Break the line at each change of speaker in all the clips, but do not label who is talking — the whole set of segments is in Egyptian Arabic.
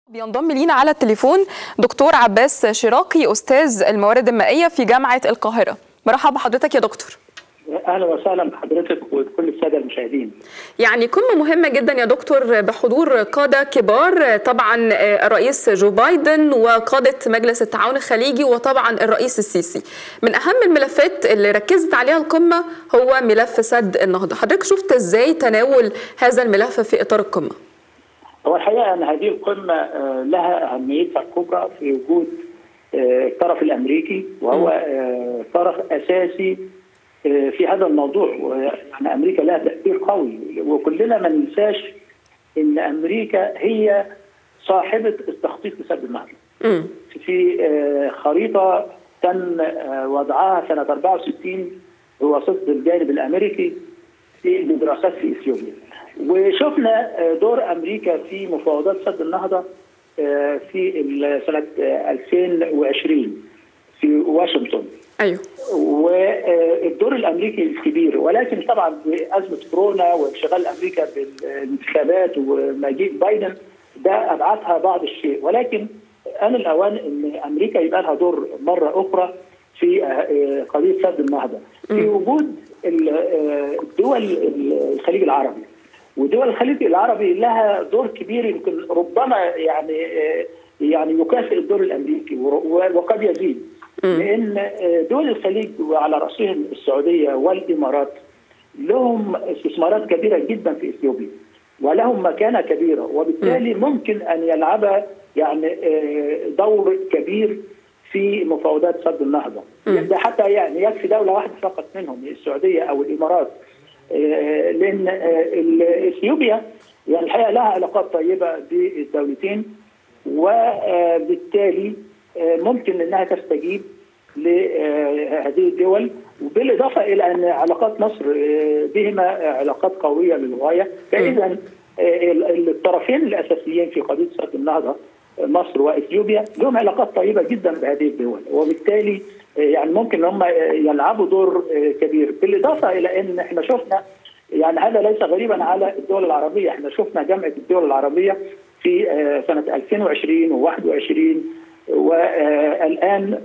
بينضم لينا على التليفون دكتور عباس شراقي استاذ الموارد المائيه في جامعه القاهره مرحبا بحضرتك يا دكتور
اهلا وسهلا بحضرتك وكل الساده المشاهدين.
يعني قمه مهمه جدا يا دكتور بحضور قاده كبار طبعا الرئيس جو بايدن وقاده مجلس التعاون الخليجي وطبعا الرئيس السيسي. من اهم الملفات اللي ركزت عليها القمه هو ملف سد النهضه، حضرتك شفت ازاي تناول هذا الملف في اطار القمه؟
هو الحقيقه ان هذه القمه لها اهميتها الكبرى في وجود الطرف الامريكي وهو طرف اساسي في هذا الموضوع يعني امريكا لها تاثير قوي وكلنا ما ننساش ان امريكا هي صاحبه التخطيط لسد النهضه. في خريطه تم وضعها سنه 64 بواسطه الجانب الامريكي في الدراسات في اثيوبيا. وشفنا دور امريكا في مفاوضات سد النهضه في سنه 2020 في واشنطن.
ايوه
والدور الامريكي الكبير ولكن طبعا بازمه كورونا وانشغال امريكا بالانتخابات ومجيء بايدن ده ابعدها بعض الشيء ولكن ان الاوان ان امريكا يبقى لها دور مره اخرى في قضيه سد النهضه في وجود الدول الخليج العربي ودول الخليج العربي لها دور كبير يمكن ربما يعني يعني يكافئ الدور الامريكي وقد يزيد لان دول الخليج وعلى راسهم السعوديه والامارات لهم استثمارات كبيره جدا في اثيوبيا ولهم مكانه كبيره وبالتالي ممكن ان يلعب يعني دور كبير في مفاوضات سد النهضه ده حتى يعني يكفي دوله واحده فقط منهم السعوديه او الامارات لان اثيوبيا يعني الحقيقه لها علاقات طيبه بالدولتين وبالتالي ممكن انها تستجيب لهذه الدول وبالاضافه الى ان علاقات مصر بهما علاقات قويه للغايه فاذا الطرفين الاساسيين في قضيه سد النهضه مصر واثيوبيا لهم علاقات طيبه جدا بهذه الدول وبالتالي يعني ممكن هم يلعبوا دور كبير بالاضافه الى ان احنا شفنا يعني هذا ليس غريبا على الدول العربيه احنا شفنا جامعه الدول العربيه في سنه 2020 و21 والان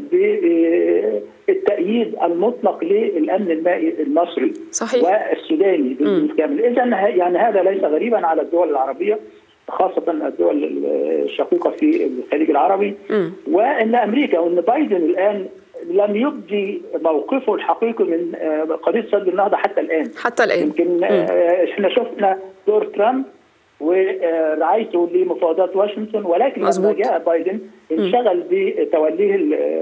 بالتأييد المطلق للامن المائي المصري
صحيح.
والسوداني بالكامل اذا يعني هذا ليس غريبا على الدول العربيه خاصة الدول الشقيقة في الخليج العربي م. وأن أمريكا وأن بايدن الآن لم يبدي موقفه الحقيقي من قضية سد النهضة حتى الآن
حتى الآن
يمكن احنا شفنا دور ترامب ورعايته لمفاوضات واشنطن ولكن
مزبوط.
لما جاء بايدن انشغل بتوليه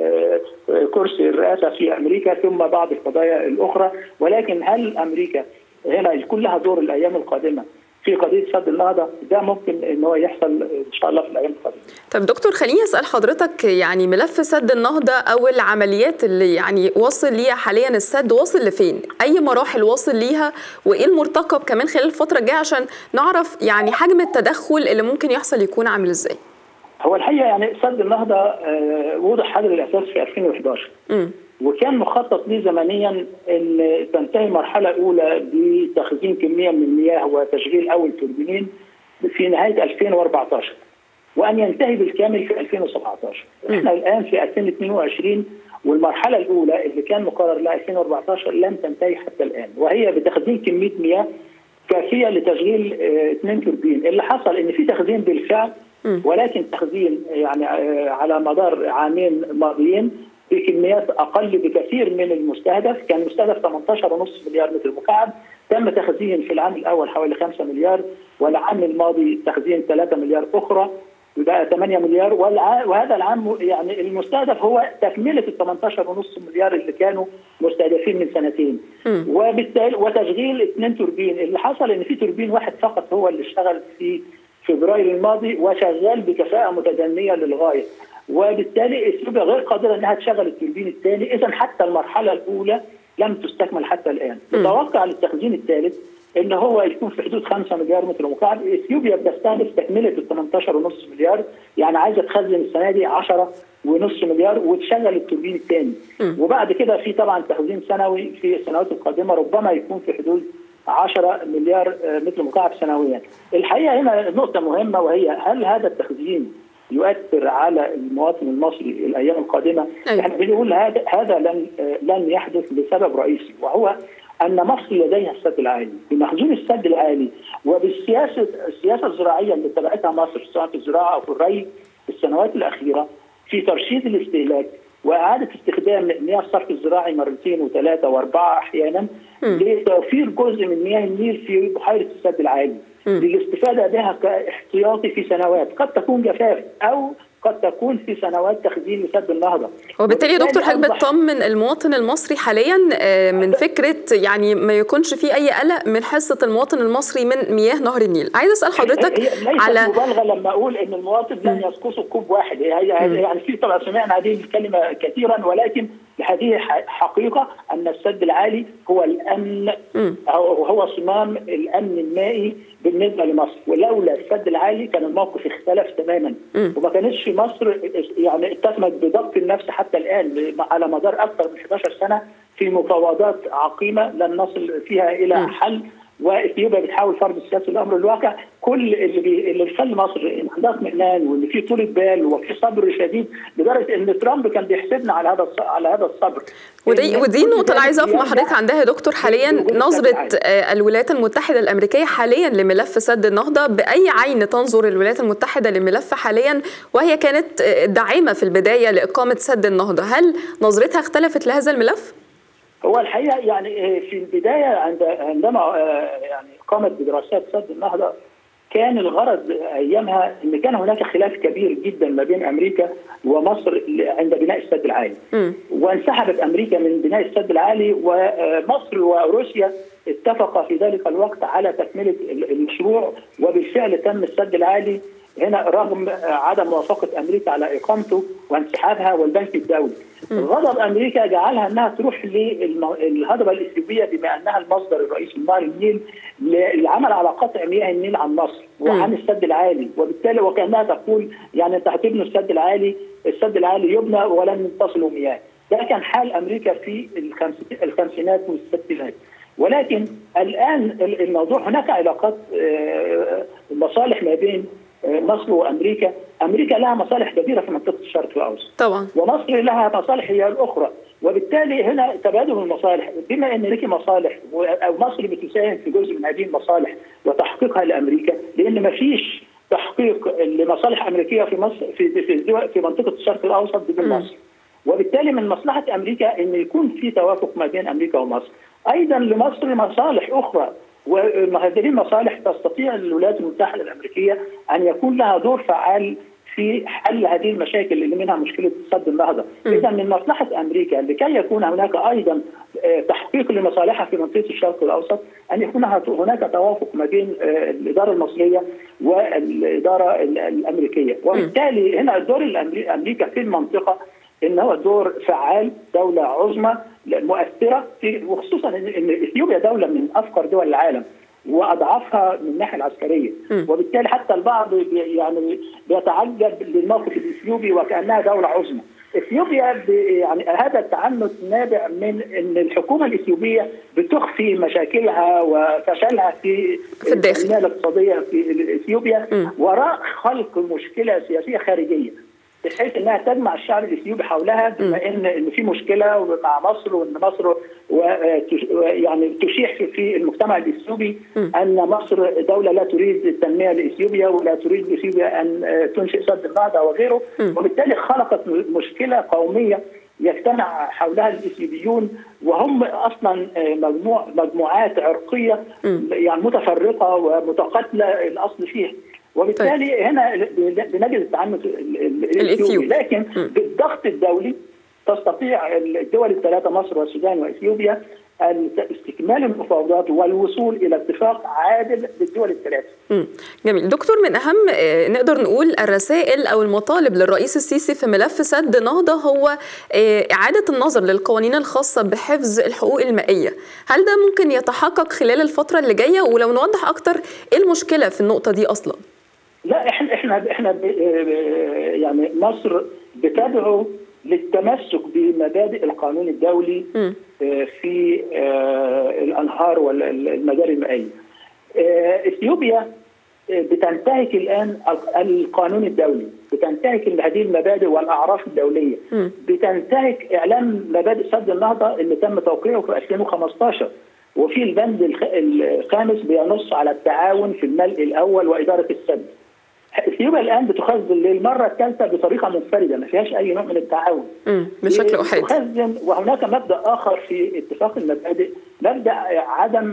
كرسي الرئاسه في امريكا ثم بعض القضايا الاخرى ولكن هل امريكا هنا يكون لها دور الايام القادمه في قضيه سد النهضه ده ممكن ان هو يحصل ان شاء الله في الايام القادمه.
طب دكتور خليني اسال حضرتك يعني ملف سد النهضه او العمليات اللي يعني واصل ليها حاليا السد واصل لفين؟ اي مراحل واصل ليها وايه المرتقب كمان خلال الفتره الجايه عشان نعرف يعني حجم التدخل اللي ممكن يحصل يكون عامل ازاي؟
هو الحقيقه يعني سد النهضه آه وضع حجر الاساس في 2011 م. وكان مخطط ليه زمنيا ان تنتهي مرحله اولى بتخزين كميه من المياه وتشغيل اول توربينين في نهايه 2014 وان ينتهي بالكامل في 2017 احنا الان في 2022 والمرحله الاولى اللي كان مقرر لها 2014 لم تنتهي حتى الان وهي بتخزين كميه مياه كافيه لتشغيل اثنين توربين اللي حصل ان في تخزين بالفعل ولكن تخزين يعني على مدار عامين ماضيين بكميات اقل بكثير من المستهدف، كان المستهدف 18.5 مليار متر مكعب، تم تخزين في العام الاول حوالي 5 مليار والعام الماضي تخزين 3 مليار اخرى يبقى 8 مليار وهذا العام يعني المستهدف هو تكمله ال 18.5 مليار اللي كانوا مستهدفين من سنتين وبالتالي وتشغيل اثنين توربين اللي حصل ان في توربين واحد فقط هو اللي اشتغل في فبراير الماضي وشغال بكفاءه متدنيه للغايه وبالتالي اثيوبيا غير قادره انها تشغل التوربين الثاني اذا حتى المرحله الاولى لم تستكمل حتى الان نتوقع للتخزين الثالث ان هو يكون في حدود 5 مليار متر مكعب اثيوبيا بتستهدف تكمله ال 18.5 مليار يعني عايزه تخزن السنه دي 10 ونص مليار وتشغل التوربين الثاني وبعد كده في طبعا تخزين سنوي في السنوات القادمه ربما يكون في حدود 10 مليار متر مكعب سنويا. الحقيقه هنا نقطه مهمه وهي هل هذا التخزين يؤثر على المواطن المصري الايام القادمه
أيوة.
احنا بنقول هذا هذا لن لن يحدث لسبب رئيسي وهو ان مصر لديها السد العالي بمخزون السد العالي وبالسياسه السياسه الزراعيه اللي اتبعتها مصر سواء في الزراعه او في الري في السنوات الاخيره في ترشيد الاستهلاك واعاده استخدام مياه الصرف الزراعي مرتين وثلاثه واربعه احيانا لتوفير جزء من مياه النيل في بحيره السد العالي للاستفاده بها كاحتياطي في سنوات قد تكون جفاف او قد تكون في سنوات تخزين لسد النهضه
وبالتالي يا دكتور حضرتك بتطمن المواطن المصري حاليا من فكره يعني ما يكونش في اي قلق من حصه المواطن المصري من مياه نهر النيل عايز اسال حضرتك
على مبالغه لما اقول ان المواطن لن يسقطه كوب واحد يعني في طبعا سمعنا هذه الكلمه كثيرا ولكن هذه حقيقه ان السد العالي هو الامن أو هو صمام الامن المائي بالنسبه لمصر ولولا السد العالي كان الموقف اختلف تماما وما كانتش مصر يعني اتسمت بضبط النفس حتى الان على مدار اكثر من 11 سنه في مفاوضات عقيمه لن نصل فيها الى حل واثيوبيا بتحاول فرض السياسه الامر الواقع كل اللي بي... اللي بيخلي مصر ان عندها اطمئنان وان في طولة بال وفي صبر شديد لدرجه ان ترامب كان بيحسدنا على هذا على هذا الصبر
ودي ودي النقطه اللي عايزه اقف مع حضرتك عندها يا دكتور حاليا نظره الولايات المتحده الامريكيه حاليا لملف سد النهضه باي عين تنظر الولايات المتحده للملف حاليا وهي كانت داعمه في البدايه لاقامه سد النهضه هل نظرتها اختلفت لهذا الملف؟
هو الحقيقه يعني في البدايه عند عندما يعني قامت بدراسات سد النهضه كان الغرض ايامها ان كان هناك خلاف كبير جدا ما بين امريكا ومصر عند بناء السد العالي. م. وانسحبت امريكا من بناء السد العالي ومصر وروسيا اتفقا في ذلك الوقت على تكمله المشروع وبالفعل تم السد العالي هنا رغم عدم موافقه امريكا على اقامته وانسحابها والبنك الدولي. غضب امريكا جعلها انها تروح للهضبه الاثيوبيه بما انها المصدر الرئيسي لنهر النيل للعمل على قطع مياه النيل عن مصر وعن السد العالي وبالتالي وكانها تقول يعني انت هتبنوا السد العالي السد العالي يبنى ولن تصلوا مياه ده كان حال امريكا في الخمسينات والستينات ولكن الان الموضوع هناك علاقات مصالح ما بين مصر وامريكا، امريكا لها مصالح كبيره في منطقه الشرق الاوسط.
طبعا.
ومصر لها مصالح هي الاخرى، وبالتالي هنا تبادل المصالح، بما ان لك مصالح او مصر بتساهم في جزء من هذه المصالح وتحقيقها لامريكا، لان ما فيش تحقيق لمصالح امريكيه في مصر في في في منطقه الشرق الاوسط بدون مصر. وبالتالي من مصلحه امريكا ان يكون في توافق ما بين امريكا ومصر. ايضا لمصر مصالح اخرى وهذه المصالح تستطيع الولايات المتحده الامريكيه ان يكون لها دور فعال في حل هذه المشاكل اللي منها مشكله سد النهضه، اذا من مصلحه امريكا لكي يكون هناك ايضا تحقيق لمصالحها في منطقه الشرق الاوسط ان يكون هناك توافق ما بين الاداره المصريه والاداره الامريكيه، وبالتالي هنا دور امريكا في المنطقه ان هو دور فعال دوله عظمى مؤثره في وخصوصا ان اثيوبيا دوله من افقر دول العالم واضعافها من الناحيه العسكريه م. وبالتالي حتى البعض يعني بيتعجب للموقف الاثيوبي وكانها دوله عظمى اثيوبيا يعني هذا التعنت نابع من ان الحكومه الاثيوبيه بتخفي مشاكلها وفشلها في,
في الداخل
الاقتصاديه في اثيوبيا م. وراء خلق مشكله سياسيه خارجيه بحيث انها تجمع الشعب الاثيوبي حولها بما ان ان في مشكله مع مصر وان مصر يعني تشيح في المجتمع الاثيوبي ان مصر دوله لا تريد التنميه لاثيوبيا ولا تريد اثيوبيا ان تنشئ سد النهضه وغيره وبالتالي خلقت مشكله قوميه يجتمع حولها الاثيوبيون وهم اصلا مجموع مجموعات عرقيه يعني متفرقه ومتقاتله الاصل فيها وبالتالي طيب. هنا بنجد التعنت الاثيوبي لكن م. بالضغط الدولي تستطيع الدول الثلاثه مصر والسودان واثيوبيا استكمال المفاوضات والوصول الى اتفاق عادل للدول الثلاثه.
جميل، دكتور من اهم نقدر نقول الرسائل او المطالب للرئيس السيسي في ملف سد نهضه هو اعاده النظر للقوانين الخاصه بحفظ الحقوق المائيه، هل ده ممكن يتحقق خلال الفتره اللي جايه ولو نوضح اكتر ايه المشكله في النقطه دي اصلا؟
لا احنا احنا احنا يعني مصر بتدعو للتمسك بمبادئ القانون الدولي م. في الانهار والمجاري المائيه. اثيوبيا بتنتهك الان القانون الدولي بتنتهك هذه المبادئ والاعراف الدوليه م. بتنتهك اعلان مبادئ سد النهضه اللي تم توقيعه في 2015 وفي البند الخامس بينص على التعاون في الملء الاول واداره السد اثيوبيا الان بتخزن للمره الثالثه بطريقه منفرده ما فيهاش اي نوع من التعاون
بشكل احادي
تخزن وهناك مبدا اخر في اتفاق المبادئ مبدا عدم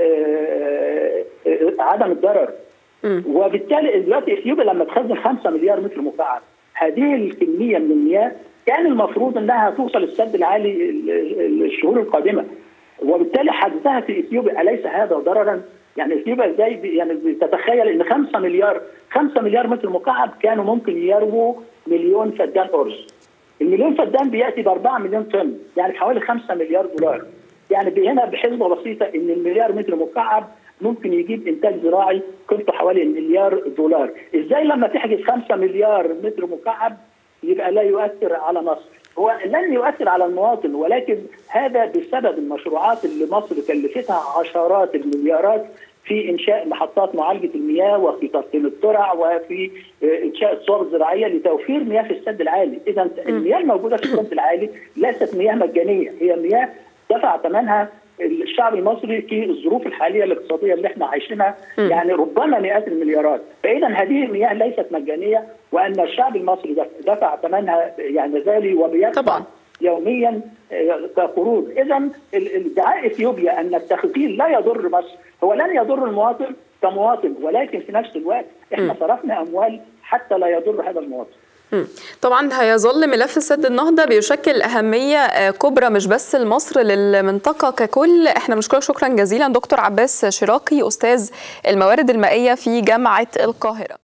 آه عدم الضرر م. وبالتالي دلوقتي اثيوبيا لما تخزن 5 مليار متر مكعب هذه الكميه من المياه كان المفروض انها توصل السد العالي الشهور القادمه وبالتالي حدثها في اثيوبيا اليس هذا ضررا؟ يعني اثيوبيا ازاي يعني بتتخيل ان 5 مليار 5 مليار متر مكعب كانوا ممكن يرووا مليون فدان ارز. المليون فدان بياتي ب 4 مليون طن يعني حوالي 5 مليار دولار. يعني هنا بحسبه بسيطه ان المليار متر مكعب ممكن يجيب انتاج زراعي قيمته حوالي مليار دولار، ازاي لما تحجز 5 مليار متر مكعب يبقى لا يؤثر على مصر؟ هو لن يؤثر على المواطن ولكن هذا بسبب المشروعات اللي مصر كلفتها عشرات المليارات في انشاء محطات معالجه المياه وفي ترطيب الترع وفي انشاء الصور الزراعيه لتوفير مياه في السد العالي، اذا المياه الموجوده في السد العالي ليست مياه مجانيه، هي مياه دفع ثمنها الشعب المصري في الظروف الحاليه الاقتصاديه اللي احنا عايشينها يعني ربما مئات المليارات، فاذا هذه المياه ليست مجانيه وان الشعب المصري دفع ثمنها يعني غالي وبيدفع
طبعا
يوميا كقروض، اذا ادعاء اثيوبيا ان التخزين لا يضر مصر هو لن يضر المواطن كمواطن ولكن في نفس الوقت احنا صرفنا اموال حتى لا يضر هذا المواطن.
طبعا هيظل ملف سد النهضه بيشكل اهميه كبرى مش بس لمصر للمنطقه ككل احنا بنشكرك شكرا جزيلا دكتور عباس شراقي استاذ الموارد المائيه في جامعه القاهره